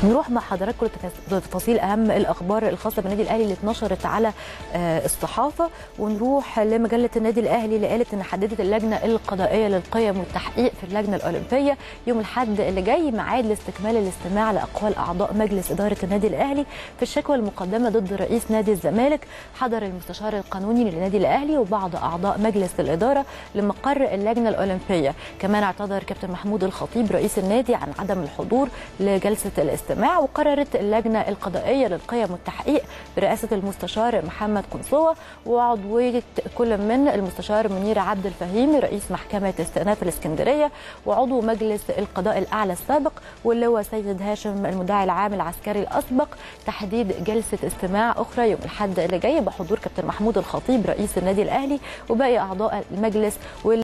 نروح مع حضراتكم لتفاصيل اهم الاخبار الخاصه بالنادي الاهلي اللي اتنشرت على الصحافه ونروح لمجله النادي الاهلي اللي قالت ان حددت اللجنه القضائيه للقيم والتحقيق في اللجنه الاولمبيه يوم الاحد اللي جاي ميعاد لاستكمال الاستماع لاقوال اعضاء مجلس اداره النادي الاهلي في الشكوى المقدمه ضد رئيس نادي الزمالك حضر المستشار القانوني للنادي الاهلي وبعض اعضاء مجلس الاداره لمقر اللجنه الاولمبيه كمان اعتذر كابتن محمود الخطيب رئيس النادي عن عدم الحضور لجلسه الاستماع وقررت اللجنه القضائيه للقيم والتحقيق برئاسه المستشار محمد قنصوه وعضويه كل من المستشار منير عبد الفهيم رئيس محكمه استئناف الاسكندريه وعضو مجلس القضاء الاعلى السابق واللواء سيد هاشم المدعي العام العسكري الاسبق تحديد جلسه استماع اخرى يوم الاحد اللي جاي بحضور كابتن محمود الخطيب رئيس النادي الاهلي وباقي اعضاء المجلس